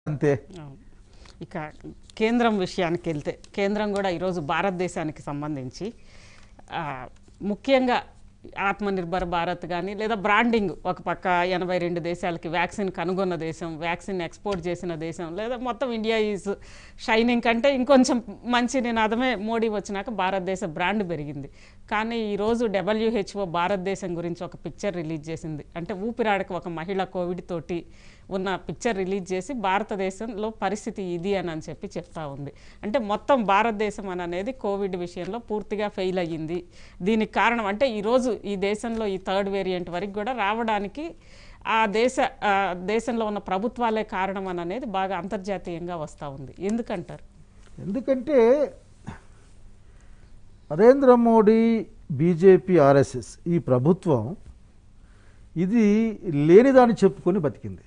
అంతే అవును. ఇక కేంద్రం విషయానికి వెళ్తే కేంద్రం కూడా ఈరోజు భారతదేశానికి సంబంధించి ఆ, ముఖ్యంగా ఆత్మనిర్భర్ భారత్ కానీ లేదా బ్రాండింగ్ ఒక పక్క ఎనభై రెండు దేశాలకి వ్యాక్సిన్ కనుగొన్న దేశం వ్యాక్సిన్ ఎక్స్పోర్ట్ చేసిన దేశం లేదా మొత్తం ఇండియా ఈజ్ షైనింగ్ కంటే ఇంకొంచెం మంచి నినాదమే మోడీ వచ్చినాక భారతదేశ బ్రాండ్ పెరిగింది కానీ ఈరోజు డబ్ల్యూహెచ్ఓ భారతదేశం గురించి ఒక పిక్చర్ రిలీజ్ చేసింది అంటే ఊపిరాడక ఒక మహిళ కోవిడ్ తోటి ఉన్న పిక్చర్ రిలీజ్ చేసి భారతదేశంలో పరిస్థితి ఇది అని అని చెప్పి చెప్తా ఉంది అంటే మొత్తం భారతదేశం అని అనేది కోవిడ్ విషయంలో పూర్తిగా ఫెయిల్ అయ్యింది దీనికి కారణం అంటే ఈరోజు ఈ దేశంలో ఈ థర్డ్ వేరియంట్ వరకు కూడా రావడానికి ఆ దేశ ఆ దేశంలో ఉన్న ప్రభుత్వాలే కారణం అని అనేది బాగా అంతర్జాతీయంగా వస్తూ ఉంది ఎందుకంటారు ఎందుకంటే నరేంద్ర మోడీ బీజేపీ ఆర్ఎస్ఎస్ ఈ ప్రభుత్వం ఇది లేనిదాన్ని చెప్పుకొని బతికింది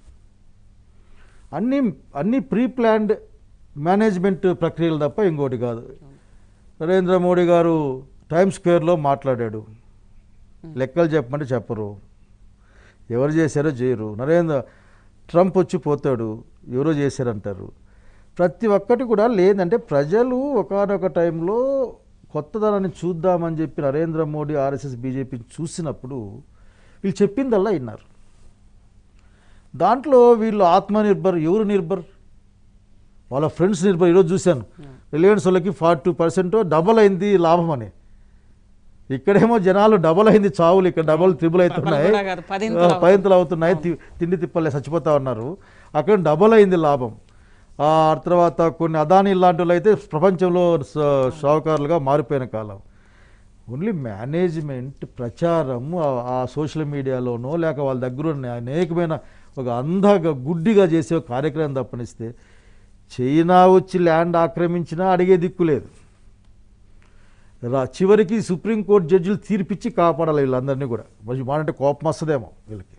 అన్ని అన్ని ప్రీ ప్లాన్డ్ మేనేజ్మెంట్ ప్రక్రియలు తప్ప ఇంకోటి కాదు నరేంద్ర మోడీ గారు టైమ్ స్క్వేర్లో మాట్లాడాడు లెక్కలు చెప్పమంటే చెప్పరు ఎవరు చేశారో చేయరు నరేంద్ర ట్రంప్ వచ్చి పోతాడు ఎవరో చేశారంటారు ప్రతి ఒక్కటి కూడా లేదంటే ప్రజలు ఒకనొక టైంలో కొత్తదనాన్ని చూద్దామని చెప్పి నరేంద్ర మోడీ ఆర్ఎస్ఎస్ బీజేపీ చూసినప్పుడు వీళ్ళు చెప్పిందల్లా విన్నారు దాంట్లో వీళ్ళు ఆత్మనిర్భర్ ఎవరు నిర్భర్ వాళ్ళ ఫ్రెండ్స్ నిర్భర్ ఈరోజు చూశాను రిలయన్స్ వాళ్ళకి ఫార్టీ టూ పర్సెంట్ డబల్ అయింది లాభం అని ఇక్కడేమో జనాలు డబల్ అయింది చావులు ఇక్కడ డబల్ త్రిబుల్ అవుతున్నాయి కూడా కాదు, పదింతలు ఆ, పదింతలు అవుతున్నాయి తి- తిండి తిప్పలే చచ్చిపోతా ఉన్నారు అక్కడ డబల్ అయింది లాభం ఆ తర్వాత కొన్ని అదానీ లాంటి వాళ్ళు అయితే ప్రపంచంలో స- షావుకారులుగా మారిపోయిన కాలం ఓన్లీ మేనేజ్మెంట్ ప్రచారం ఆ- ఆ సోషల్ మీడియాలోనో లేక వాళ్ళ దగ్గర ఉన్న అనేకమైన ఒక అంధగా గుడ్డిగా చేసే ఒక కార్యక్రమం తప్పనిస్తే చైనా వచ్చి ల్యాండ్ ఆక్రమించినా అడిగే దిక్కు లేదు రా చివరికి సుప్రీంకోర్టు జడ్జిలు తీర్పిచ్చి కాపాడాలి వీళ్ళందరినీ కూడా మరి మానంటే కోపం వస్తుందేమో వీళ్ళకి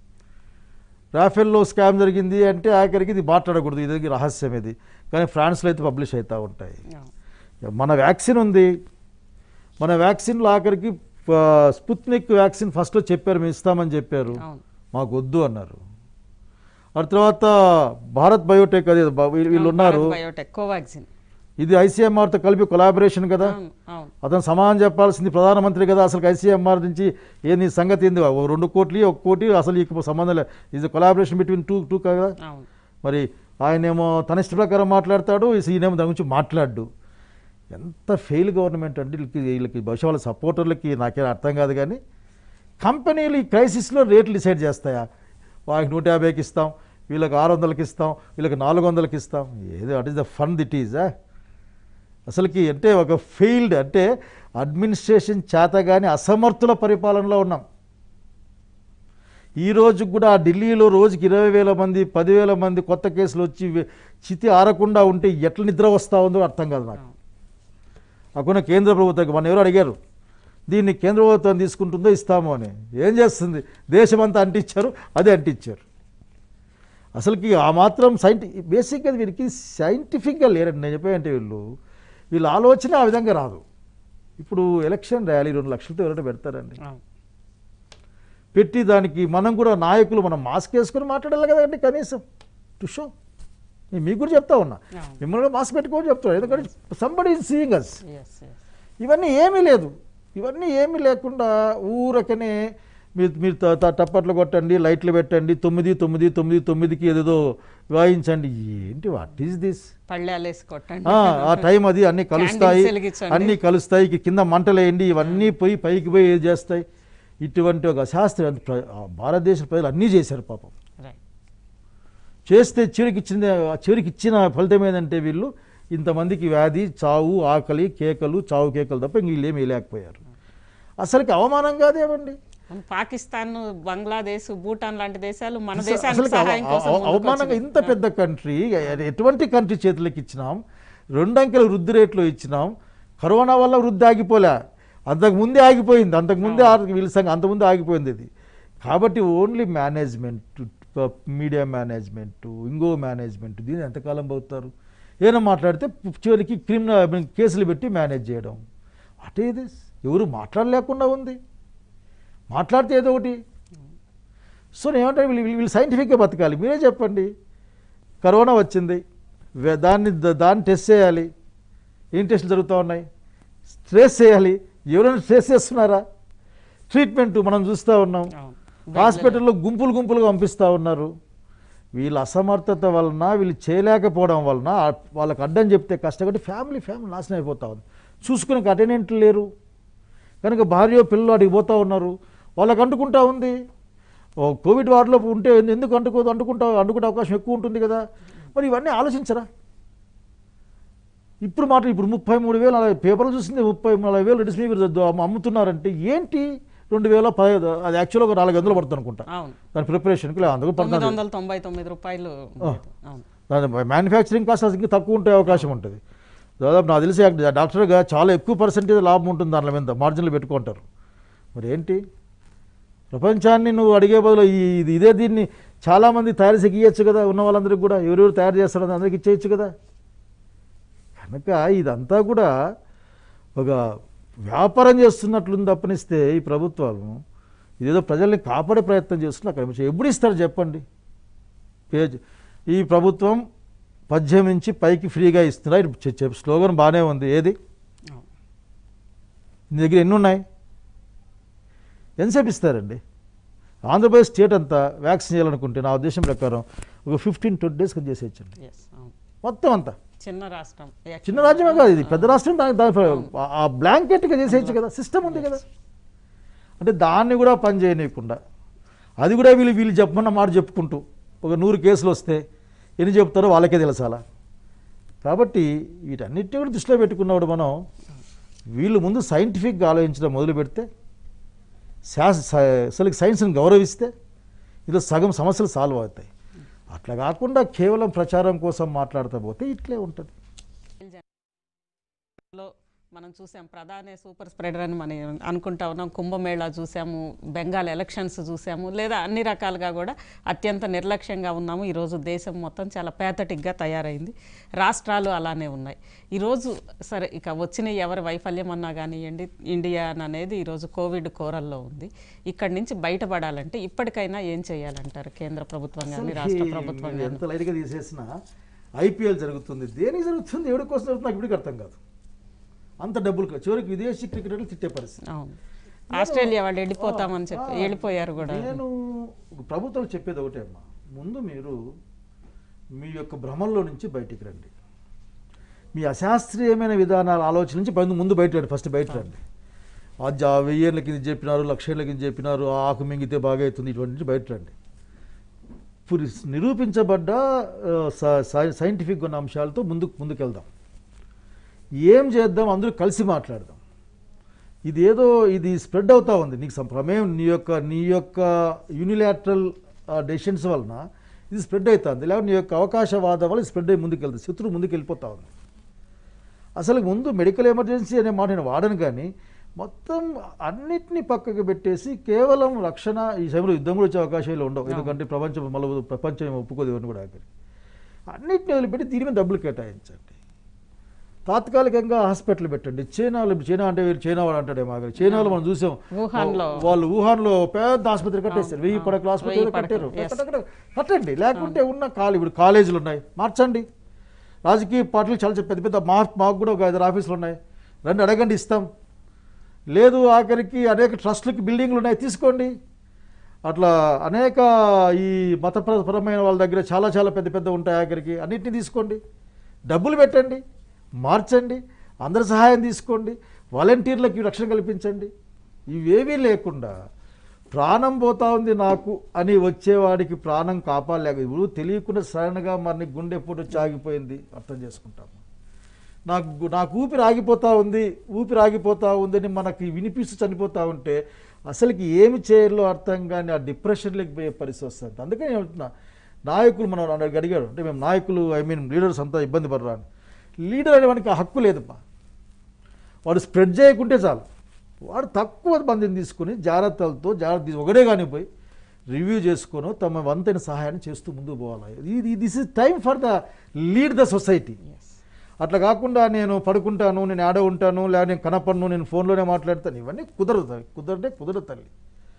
రాఫెల్లో స్కామ్ జరిగింది అంటే ఆఖరికి ఇది మాట్లాడకూడదు ఇది రహస్యం ఇది కానీ ఫ్రాన్స్లో అయితే పబ్లిష్ అవుతూ ఉంటాయి అవును. మన వ్యాక్సిన్ ఉంది మన వ్యాక్సిన్లో ఆఖరికి ఆ, స్పుత్నిక్ వ్యాక్సిన్ ఫస్ట్లో చెప్పారు మేము ఇస్తామని చెప్పారు అవును మాకు వద్దు అన్నారు ఆ తర్వాత భారత్ బయోటెక్ అదే బా- వీళ్ళు వీళ్ళు ఉన్నారు భారత్ బయోటెక్ కోవాక్సిన్ ఇది ఐసీఎంఆర్తో కలిపి కొలాబరేషన్ కదా అవును అవును అతను సమాధానం చెప్పాల్సింది ప్రధానమంత్రి కదా అసలు ఐసీఎంఆర్ నుంచి ఏ నీ సంగతి ఏంది ఓ రెండు కోట్లు ఒక కోటి అసలు ఈ సంబంధం లేదు ఇది కొలాబరేషన్ బిట్వీన్ టూ టూ కదా అవును మరి ఆయనేమో తన ఇష్ట ప్రకారం మాట్లాడతాడు ఈయనేమో దాని గురించి మాట్లాడు ఎంత ఫెయిల్ గవర్నమెంట్ అంటే వీళ్ళకి వీళ్ళకి బహుశా వాళ్ళ సపోర్టర్లకి నాకేం అర్థం కాదు కానీ కంపెనీలు ఈ క్రైసిస్లో రేట్లు డిసైడ్ చేస్తాయా వాళ్ళకి నూట యాభైకి ఇస్తాం వీళ్ళకి ఆరు వందలకి ఇస్తాం వీళ్ళకి నాలుగు వందలకి ఇస్తాం ఏదో at is the fun that is అసలుకి అంటే ఒక ఫెయిల్డ్ అంటే అడ్మినిస్ట్రేషన్ చేత కానీ అసమర్థుల పరిపాలనలో ఉన్నాం ఈ రోజు కూడా ఆ ఢిల్లీలో రోజుకి ఇరవై వేల మంది పదివేల మంది కొత్త కేసులు వచ్చి వే- చితి ఆరకుండా ఉంటే ఎట్లా నిద్ర వస్తూ ఉందో అర్థం కాదు నాకు అక్కడ కేంద్ర ప్రభుత్వం మన ఎవరు అడిగారు దీన్ని కేంద్ర ప్రభుత్వం తీసుకుంటుందో ఇస్తామో అని ఏం చేస్తుంది దేశమంతా అంటించారు అదే అంటించారు అసలుకి ఆ మాత్రం సైంటి బేసిక్గా వీరికి సైంటిఫిక్గా లేరండి నేను చెప్పేయంటే వీళ్ళు వీళ్ళ ఆలోచన ఆ విధంగా రాదు ఇప్పుడు ఎలక్షన్ ర్యాలీ రెండు లక్షలతో ఎవరైనా పెడతారండి అవును పెట్టి దానికి మనం కూడా నాయకులు మనం మాస్క్ వేసుకొని మాట్లాడాలి కదండి కనీసం టు షో నేను మీకు కూడా చెప్తా ఉన్నా అవును. మిమ్మల్ని కూడా మాస్క్ పెట్టుకోని చెప్తాను ఎందుకంటే somebody is seeing us yes yes ఇవన్నీ ఏమీ లేదు ఇవన్నీ ఏమీ లేకుండా ఊరకనే మీరు మీరు త- త- టప్పట్లు కొట్టండి లైట్లు పెట్టండి తొమ్మిది తొమ్మిది తొమ్మిది తొమ్మిదికి ఏదేదో వాయించండి ఏంటి వాట్ ఈస్ దిస్ పళ్ళాలు వేసి కొట్టండి ఆ టైం అది అన్ని కలుస్తాయి Candles వెలిగించండి. అన్ని కలుస్తాయి ఇక కింద మంటలు వేయండి ఇవన్నీ పోయి పైకి పోయి ఏది చేస్తాయి ఇటువంటి ఒక శాస్త్ర ప్ర- ఆ భారతదేశ ప్రజలు అన్నీ చేశారు పాపం రైట్ చేస్తే చివరికి ఇచ్చింది చివరికి ఇచ్చిన ఫలితం ఏంటంటే వీళ్ళు ఇంతమందికి వ్యాధి చావు ఆకలి కేకలు చావు కేకలు తప్ప ఇంక వీళ్ళు ఏమీ లేకపోయారు అసలుకి అవమానం కాదేమండి మన పాకిస్తాన్ బంగ్లాదేశ్ భూటాన్ లాంటి దేశాలు మన అసలు- దేశానికి అసలుకి అవ- సహాయం కోసం అవ- అవమానంగా ముందుకొచ్చినాయి. ఇంత పెద్ద కంట్రీ ఎటువంటి కంట్రీ చేతులకు ఇచ్చినాం రెండు అంకెల వృద్ధి రేట్లో ఇచ్చినాం కరోనా వల్ల వృద్ధి ఆగిపోలే అంతకు ముందే ఆగిపోయింది అంతకు ముందే ఆ- వీళ్ళ సంగ అంతకుముందే ఆగిపోయింది ఇది కాబట్టి ఓన్లీ మేనేజ్మెంట్ మీడియా మేనేజ్మెంట్ ఇంకో మేనేజ్మెంట్ దీన్ని ఎంతకాలం పోతారు ఏమైనా మాట్లాడితే చివరికి క్రిమినల్ కేసులు పెట్టి మేనేజ్ చేయడం వాట్ ఏ దిస్ ఎవరు మాట్లాడలేకుండా ఉంది మాట్లాడితే ఏదో ఒకటి సో నేను ఏమంటే వీళ్ళు వీళ్ళు సైంటిఫిక్గా బతకాలి మీరే చెప్పండి కరోనా వచ్చింది వే- దాన్ని ద- దాన్ని టెస్ట్ చేయాలి ఏం టెస్టులు జరుగుతూ ఉన్నాయి స్ట్రెస్ చేయాలి ఎవరైనా స్ట్రెస్ చేస్తున్నారా ట్రీట్మెంట్ మనం చూస్తూ ఉన్నాం అవును. హాస్పిటల్లో గుంపులు గుంపులుగా పంపిస్తూ ఉన్నారు వీళ్ళ అసమర్థత వలన వీళ్ళు చేయలేకపోవడం వలన ఆ- వాళ్ళకి అడ్డం చెప్తే కష్టపడి ఫ్యామిలీ ఫ్యామిలీ నాశనం అయిపోతా ఉంది చూసుకునే అటెండెంట్లు లేరు కనుక భార్య పిల్లలు అడిగి పోతూ ఉన్నారు వాళ్ళకి అంటుకుంటా ఉంది ఓ కోవిడ్ వార్డులో ఉంటే ఎందు- ఎందుకు అంటుకోదు అంటుకుంటా అంటుకుంటే అవకాశం ఎక్కువ ఉంటుంది కదా మరి ఇవన్నీ ఆలోచించరా ఇప్పుడు మాట ఇప్పుడు ముప్పై మూడు వేలు అలా పేపర్లు చూసింది ముప్పై నలభై వేలు రెడ్డిస్ మీరు అమ్ముతున్నారంటే ఏంటి రెండు వేల పదహైదు అది యాక్చువల్గా ఒక నాలుగు వందలు పడుతుంది అనుకుంటా అవును దాని ప్రిపరేషన్కి లేదు అందుకు తొమ్మిది పడుతుంది వందల తొంభై తొమ్మిది రూపాయలు అవును దాని మ్యానుఫ్యాక్చరింగ్ కాస్ట్ అసలు ఇంకా తక్కువ ఉంటే అవకాశం ఉంటుంది దాదాపు నాకు తెలిసి అక్కడ డాక్టర్గా చాలా ఎక్కువ పర్సెంటేజ్ లాభం ఉంటుంది దాని మీద మార్జిన్లు పెట్టుకుంటారు మరి ఏంటి ప్రపంచాన్ని నువ్వు అడిగే బదులు ఈ ఇది ఇదే దీన్ని చాలామంది తయారు చేసి ఇవ్వచ్చు కదా ఉన్న వాళ్ళందరికీ కూడా ఎవరెవరు తయారు చేస్తారో అందరికి ఇచ్చేయచ్చు కదా కనుక ఇదంతా కూడా ఒక వ్యాపారం చేస్తున్నట్లుంది తప్పనిస్తే ఈ ప్రభుత్వాలు ఇదేదో ప్రజల్ని కాపాడే ప్రయత్నం చేస్తున్నా అక్కడ నుంచి ఎప్పుడు ఇస్తారు చెప్పండి పేజ్ ఈ ప్రభుత్వం పద్దెనిమిది నుంచి పైకి ఫ్రీగా ఇస్తున్నా ఇది చె- చె- స్లోగన్ బాగానే ఉంది ఏది అవును. నీ దగ్గర ఎన్ని ఉన్నాయి ఎంతసేపు ఇస్తారండి ఆంధ్రప్రదేశ్ స్టేట్ అంతా వ్యాక్సిన్ చేయాలనుకుంటే నా ఉద్దేశం ప్రకారం ఒక ఫిఫ్టీన్ ట్వంటీ డేస్కి చేసేయచ్చండి ఎస్ అవును మొత్తం అంతా చిన్న రాష్ట్రం చిన్న రాజ్యమే కాదు ఇది పెద్ద రాష్ట్రం దాని దాని ఆ- ఆ బ్లాంకెట్గా చేసేయచ్చు కదా సిస్టమ్ ఉంది కదా అంటే దాన్ని కూడా పని చేయనీయకుండా అది కూడా వీళ్ళు వీళ్ళు చెప్పమన్న మాట చెప్పుకుంటూ ఒక నూరు కేసులు వస్తే ఎన్ని చెప్తారో వాళ్ళకే తెలుసాలా కాబట్టి వీటన్నిటిని కూడా దృష్టిలో పెట్టుకున్నప్పుడు మనం వీళ్ళు ముందు సైంటిఫిక్గా ఆలోచించడం మొదలు పెడితే శాస్ స- అసలు సైన్స్ని గౌరవిస్తే ఇది సగం సమస్యలు సాల్వ్ అవుతాయి అట్లా కాకుండా కేవలం ప్రచారం కోసం మాట్లాడుతూ పోతే ఇట్లే ఉంటుంది లో మనం చూసాం ప్రధానే సూపర్ స్ప్రెడర్ అని మనం అనుకుంటా ఉన్నాం కుంభమేళా చూసాము బెంగాల్ ఎలక్షన్స్ చూసాము లేదా అన్ని రకాలుగా కూడా అత్యంత నిర్లక్ష్యంగా ఉన్నాము ఈరోజు దేశం మొత్తం చాలా పేథటిక్గా తయారైంది రాష్ట్రాలు అలానే ఉన్నాయి ఈరోజు సరే ఇక వచ్చిన ఎవరి వైఫల్యం అన్నా కానివ్వండి ఇండియా అనేది ఈరోజు కోవిడ్ కోరల్లో ఉంది ఇక్కడి నుంచి బయటపడాలంటే ఇప్పటికైనా ఏం చేయాలంటారు కేంద్ర ప్రభుత్వం కానీ రాష్ట్ర ప్రభుత్వం మీరు కానీ ఎంత లైట్గా తీసేసినా ఐపీఎల్ జరుగుతుంది దేనికి జరుగుతుంది ఎవరి కోసం జరుగుతుంది నాకు ఇప్పటికి అర్థం కాదు అంత డబ్బులు ఖర్చు. చివరికి విదేశీ క్రికెటర్లు తిట్టే పరిస్థితి అవును ఆస్ట్రేలియా వాళ్ళు వెళ్ళిపోతామని చెప్పి వెళ్ళిపోయారు కూడా నేను ప్రభుత్వాలు చెప్పేది ఒకటే అమ్మా ముందు మీరు మీ యొక్క భ్రమంలో నుంచి బయటికి రండి మీ అశాస్త్రీయమైన విధానాల ఆలోచన నుంచి ముందు ముందు బయట రండి ఫస్ట్ బయట రండి అది ఆ వెయ్యేళ్ళ కింద చెప్పినారు లక్షేళ్ళ కింద చెప్పినారు ఆ ఆకు మింగితే బాగా అవుతుంది ఇటువంటి నుంచి బయట రండి ఇప్పుడు నిరూపించబడ్డ ఆ, సై- సై- సైంటిఫిక్ ఉన్న అంశాలతో ముందుకు ముందుకెళ్దాం ఏం చేద్దాం అందరూ కలిసి మాట్లాడదాం ఇది ఏదో ఇది స్ప్రెడ్ అవుతా ఉంది నీకు సం- ప్రమేయం నీ యొక్క నీ యొక్క యూనిలాటరల్ డెసిషన్స్ వలన ఇది స్ప్రెడ్ అవుతుంది లేకపోతే నీ యొక్క అవకాశవాదం వల్ల స్ప్రెడ్ అయ్యి ముందుకు వెళ్తుంది శత్రువు ముందుకు వెళ్ళిపోతా ఉంది అసలు ముందు మెడికల్ ఎమర్జెన్సీ అనే మాట నేను వాడను కానీ మొత్తం అన్నిటినీ పక్కకు పెట్టేసి కేవలం రక్షణ ఈ సమయంలో యుద్ధం కూడా వచ్చే అవకాశాలు ఉండవు ఎందుకంటే ప్రపంచం మళ్ళీ ప్రపంచం ఒప్పుకోదు ఇవన్నీ కూడా ఆఖరి అన్నిటిని వదిలిపెట్టి దీని మీద డబ్బులు కేటాయించండి తాత్కాలికంగా హాస్పిటల్ పెట్టండి చైనాలో చైనా అంటే వీరు చైనా వాడు అంటాడేమో ఆఖరి చైనాలో మనం చూసాం వుహాన్లో. వాళ్ళు వుహాన్లో పెద్ద ఆసుపత్రి కట్టేస్తారు వెయ్యి పడకల ఆసుపత్రి వెయ్యి కట్టారు పడకలు, yes. కట్ట- కట్టండి లేకుంటే ఉన్న కాలు ఇప్పుడు కాలేజీలు ఉన్నాయి మార్చండి రాజకీయ పార్టీలు చాలా పెద్ద పెద్ద మా మాకు కూడా ఒక ఐదారు ఆఫీసులు ఉన్నాయి రండి అడగండి ఇస్తాం లేదు ఆఖరికి అనేక ట్రస్టులకి బిల్డింగ్లు ఉన్నాయి తీసుకోండి అట్లా అనేక ఈ మతపరమైన వాళ్ళ దగ్గర చాలా చాలా పెద్ద పెద్ద ఉంటాయి ఆఖరికి అన్నిటిని తీసుకోండి డబ్బులు పెట్టండి మార్చండి అందరి సహాయం తీసుకోండి వాలంటీర్లకి రక్షణ కల్పించండి ఇవేవీ లేకుండా ప్రాణం పోతా ఉంది నాకు అని వచ్చేవాడికి ప్రాణం కాపాడలేక ఇప్పుడు తెలియకుండా సడన్గా మరి గుండె పూట చాగిపోయింది అర్థం చేసుకుంటాము నాకు నాకు ఊపిరి ఆగిపోతా ఉంది ఊపిరి ఆగిపోతా ఉందని మనకి వినిపిస్తూ చనిపోతా ఉంటే అసలుకి ఏమి చేయాలో అర్థం కానీ ఆ డిప్రెషన్లోకి పోయే పరిస్థితి వస్తుంది అందుకని నేను అంటున్నా నాయకులు మనం నన్ను అడిగాడు అంటే మేము నాయకులు ఐ మీన్ లీడర్స్ అంతా ఇబ్బంది పడరా అని లీడర్ అనేవానికి ఆ హక్కు లేదమ్మా వాడు స్ప్రెడ్ చేయకుంటే చాలు వాడు తక్కువ మందిని తీసుకుని జాగ్రత్తలతో జాగ్రత్త తీసు- ఒకడే కానీ పోయి రివ్యూ చేసుకొని తమ వంతైన సహాయాన్ని చేస్తూ ముందుకు పోవాలి ఇది this is time for the lead the society అట్లా కాకుండా నేను పడుకుంటాను నేను ఆడ ఉంటాను లేదా నేను కనపడను నేను ఫోన్లోనే మాట్లాడతాను ఇవన్నీ కుదరదు కుదరదే కుదరదు తల్లి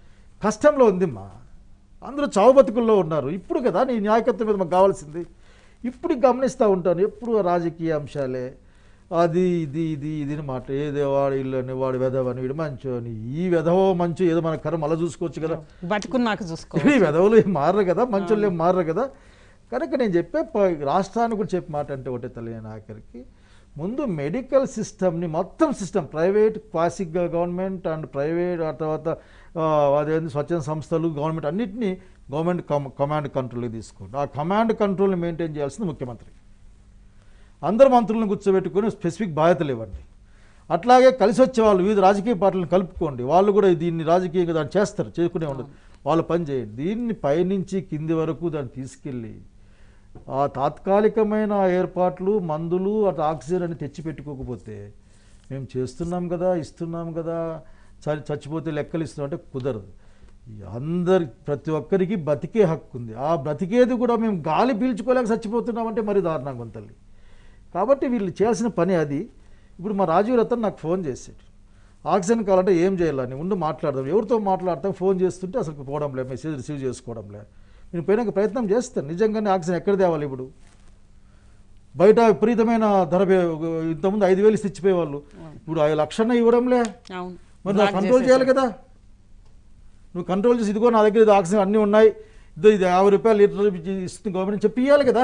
కష్టంలో ఉందిమ్మా అందరూ చావు బతుకుల్లో ఉన్నారు ఇప్పుడు కదా నీ న్యాయకత్వం మీద మాకు కావాల్సింది ఇప్పుడు గమనిస్తూ ఉంటాను ఎప్పుడు ఆ రాజకీయ అంశాలే అది ఇది ఇది ఇది అని మాట ఏదో వాడు ఇల్లు అని వాడు వెధవని వీడు మంచు అని ఈ వెధవ మంచు ఏదో మన కర్మ అలా చూసుకోవచ్చు కదా బతుకున్నాక చూసుకో ఈ వెధవులు ఏం మారరు కదా మంచోళ్ళు ఏం మారరు కదా కనుక నేను చెప్పే ప- రాష్ట్రానికి కూడా చెప్పే మాట అంటే ఒకటే తల్లి నేను ఆఖరికి ముందు మెడికల్ సిస్టమ్ని మొత్తం సిస్టమ్ ప్రైవేట్ క్వాసిక్ గవర్నమెంట్ అండ్ ప్రైవేట్ ఆ తర్వాత ఆ, అదేంటి స్వచ్ఛంద సంస్థలు గవర్నమెంట్ అన్నింటినీ గవర్నమెంట్ కమ్ కమాండ్ కంట్రోల్కి తీసుకోండి ఆ కమాండ్ కంట్రోల్ని మెయింటైన్ చేయాల్సింది ముఖ్యమంత్రి అందరు మంత్రులను కూర్చోబెట్టుకొని స్పెసిఫిక్ బాధ్యతలు ఇవ్వండి అట్లాగే కలిసి వచ్చే వాళ్ళు వివిధ రాజకీయ పార్టీలను కలుపుకోండి వాళ్ళు కూడా దీన్ని రాజకీయంగా దాన్ని చేస్తారు చేసుకునే ఉండదు వాళ్ళు పని చేయండి దీన్ని పైనుంచి కింది వరకు దాన్ని తీసుకెళ్ళి ఆ తాత్కాలికమైన ఏర్పాట్లు మందులు అటు ఆక్సిజన్ అని తెచ్చి పెట్టుకోకపోతే మేము చేస్తున్నాం కదా ఇస్తున్నాం కదా చ- చచ్చిపోతే లెక్కలు ఇస్తున్నాం అంటే కుదరదు ఈ అందరి ప్రతి ఒక్కరికి బతికే హక్కు ఉంది ఆ బ్రతికేది కూడా మేము గాలి పీల్చుకోలేక చచ్చిపోతున్నామంటే మరి దారుణంగా ఉంది తల్లి కాబట్టి వీళ్ళు చేయాల్సిన పని అది ఇప్పుడు మా రాజీవ్ రతన్ నాకు ఫోన్ చేశాడు ఆక్సిజన్ కావాలంటే ఏం చేయాలని ఉండి మాట్లాడదాం ఎవరితో మాట్లాడతాం ఫోన్ చేస్తుంటే అసలు పోవడం లేదు మెసేజ్ రిసీవ్ చేసుకోవడం లేదు నేను పోయినాక ప్రయత్నం చేస్తాను నిజంగానే ఆక్సిజన్ ఎక్కడ తేవాలి ఇప్పుడు బయట విపరీతమైన ధర పే- ఇంతకుముందు ఐదు వేలు ఇచ్చి ఇచ్చిపోయేవాళ్ళు ఇప్పుడు ఐదు లక్షన్న ఇవ్వడంలే అవును మరి నువ్వు బ్లాక్ కంట్రోల్ చేయాలి కదా నువ్వు కంట్రోల్ చేసి ఇదిగో నా దగ్గర ఇది ఆక్సిజన్ అన్నీ ఉన్నాయి ఇదో ఇది యాభై రూపాయలు లీటర్ ఇస్తుంది గవర్నమెంట్ చెప్పి ఇవ్వాలి కదా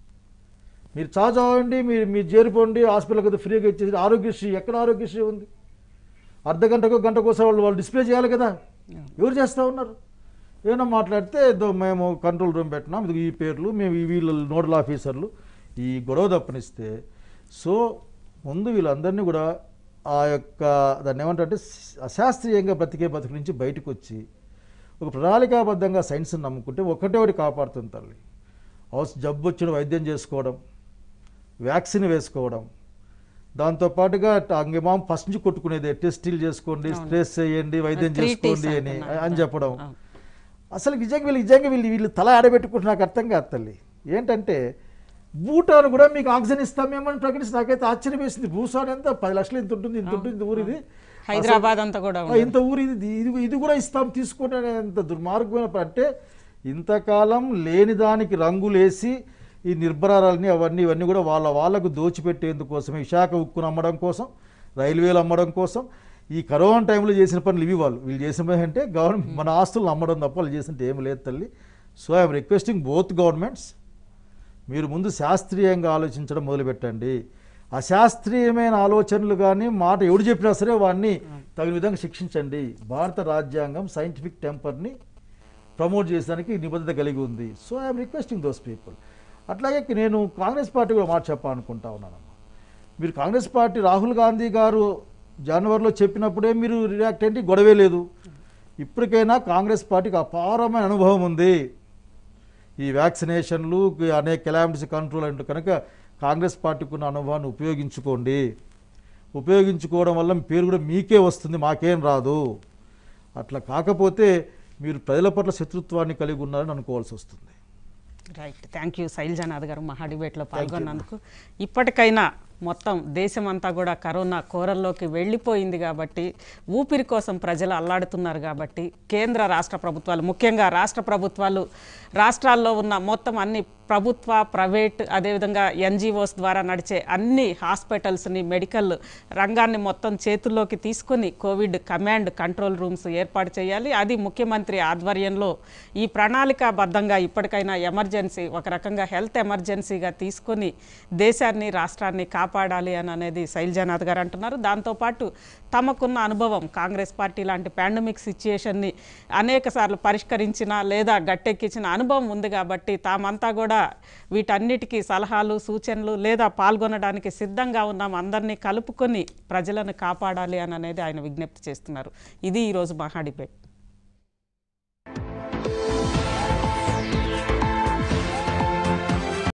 మీరు చార్జ్ అవ్వండి మీరు మీరు చేరిపోండి హాస్పిటల్ కదా ఫ్రీగా ఇచ్చేసి ఆరోగ్యశ్రీ ఎక్కడ ఆరోగ్యశ్రీ ఉంది అర్ధ గంటకు గంట కోసం వాళ్ళు వాళ్ళు డిస్ప్లే చేయాలి కదా ఎవరు చేస్తూ ఉన్నారు ఏమైనా మాట్లాడితే ఏదో మేము కంట్రోల్ రూమ్ పెట్టినాం ఇది ఈ పేర్లు మేము ఈ వీళ్ళ నోడల్ ఆఫీసర్లు ఈ గొడవ తప్పనిస్తే సో ముందు వీళ్ళందరినీ కూడా ఆ యొక్క దాన్ని ఏమంటే అశాస్త్రీయంగా బ్రతికే బతుకు నుంచి బయటకు వచ్చి ఒక ప్రణాళికాబద్ధంగా సైన్స్ని నమ్ముకుంటే ఒకటే ఒకటి కాపాడుతుంది తల్లి అవస జబ్బు వచ్చిన వైద్యం చేసుకోవడం వ్యాక్సిన్ వేసుకోవడం దాంతోపాటుగా అంగమాం ఫస్ట్ నుంచి కొట్టుకునేదే టెస్టులు చేసుకోండి అవును. స్ట్రెస్ చేయండి వైద్యం Three Ts చేసుకోండి అని అంటున్నారు. అని చెప్పడం అవును. అసలు నిజంగా వీళ్ళు నిజంగా వీళ్ళు వీళ్ళు తల ఆడబెట్టుకుంటే నాకు అర్థం కాదు తల్లి ఏంటంటే భూటాన్ కూడా మీకు ఆక్సిజన్ ఇస్తామేమని ప్రకటిస్తే నాకైతే ఆశ్చర్యం వేసింది భూసాన్ ఎంత పది లక్షలు ఇంత ఉంటుంది ఇంత ఉంటుంది ఇంత ఊరిది హైదరాబాద్ అంతా కూడా ఆ, ఉంది. ఇంత ఊరు ఇది ఇది ఇది కూడా ఇస్తాం తీసుకోండి అనే ఎంత దుర్మార్గమైన ప- అంటే ఇంతకాలం లేని దానికి రంగులేసి ఈ నిర్భరాలని అవన్నీ ఇవన్నీ కూడా వాళ్ళ వాళ్ళకు దోచిపెట్టేందుకోసమే విశాఖ ఉక్కును అమ్మడం కోసం రైల్వేలు అమ్మడం కోసం ఈ కరోనా టైంలో చేసిన పనులు ఇవి వాళ్ళు వీళ్ళు చేసిన పని అంటే గవర్నమెంట్ మన ఆస్తులను అమ్మడం తప్ప వాళ్ళు చేసినట్టు ఏమి లేదు తల్లి so I'm requesting both governments మీరు ముందు శాస్త్రీయంగా ఆలోచించడం మొదలుపెట్టండి అశాస్త్రీయమైన ఆలోచనలు కానీ మాట ఎవడు చెప్పినా సరే వాడిని తగిన విధంగా శిక్షించండి భారత రాజ్యాంగం సైంటిఫిక్ టెంపర్ని ప్రమోట్ చేసడానికి నిబద్ధత కలిగి ఉంది so I'm requesting those people అట్లాగే నేను కాంగ్రెస్ పార్టీ కూడా మాట చెప్పాలనుకుంటా ఉన్నానమ్మా మీరు కాంగ్రెస్ పార్టీ రాహుల్ గాంధీ గారు జనవరిలో చెప్పినప్పుడే మీరు రియాక్ట్ ఏంటి గొడవే లేదు ఇప్పటికైనా కాంగ్రెస్ పార్టీకి అపారమైన అనుభవం ఉంది ఈ వ్యాక్సినేషన్లు ఈ అనేక కెలామిటీస్ కంట్రోల్ అంటే కనుక కాంగ్రెస్ పార్టీకి ఉన్న అనుభవాన్ని ఉపయోగించుకోండి ఉపయోగించుకోవడం వల్ల మీ పేరు కూడా మీకే వస్తుంది మాకేం రాదు అట్లా కాకపోతే మీరు ప్రజల పట్ల శత్రుత్వాన్ని కలిగి ఉన్నారని అనుకోవాల్సి వస్తుంది రైట్ థ్యాంక్ యూ శైలజానాథ్ గారు మహా డిబేట్లో పాల్గొన్నందుకు ఇప్పటికైనా మొత్తం దేశమంతా కూడా కరోనా కోరల్లోకి వెళ్ళిపోయింది కాబట్టి ఊపిరి కోసం ప్రజలు అల్లాడుతున్నారు కాబట్టి కేంద్ర రాష్ట్ర ప్రభుత్వాలు ముఖ్యంగా రాష్ట్ర ప్రభుత్వాలు రాష్ట్రాల్లో ఉన్న మొత్తం అన్ని ప్రభుత్వ ప్రైవేట్ అదేవిధంగా ఎన్జిఓస్ ద్వారా నడిచే అన్ని హాస్పిటల్స్ని మెడికల్ రంగాన్ని మొత్తం చేతుల్లోకి తీసుకొని కోవిడ్ కమాండ్ కంట్రోల్ రూమ్స్ ఏర్పాటు చేయాలి అది ముఖ్యమంత్రి ఆధ్వర్యంలో ఈ ప్రణాళికాబద్ధంగా ఇప్పటికైనా ఎమర్జెన్సీ ఒక రకంగా హెల్త్ ఎమర్జెన్సీగా తీసుకొని దేశాన్ని రాష్ట్రాన్ని కాపాడాలి అని అనేది శైలజానాథ్ గారు అంటున్నారు దాంతోపాటు తమకున్న అనుభవం కాంగ్రెస్ పార్టీ లాంటి పాండమిక్ సిచ్యుయేషన్ని అనేక సార్లు పరిష్కరించిన లేదా గట్టెక్కించిన అనుభవం ఉంది కాబట్టి తామంతా కూడా వీటన్నిటికీ సలహాలు సూచనలు లేదా పాల్గొనడానికి సిద్ధంగా ఉన్నాం అందరినీ కలుపుకొని ప్రజలను కాపాడాలి అని అనేది ఆయన విజ్ఞప్తి చేస్తున్నారు ఇది ఈరోజు మహా డిబేట్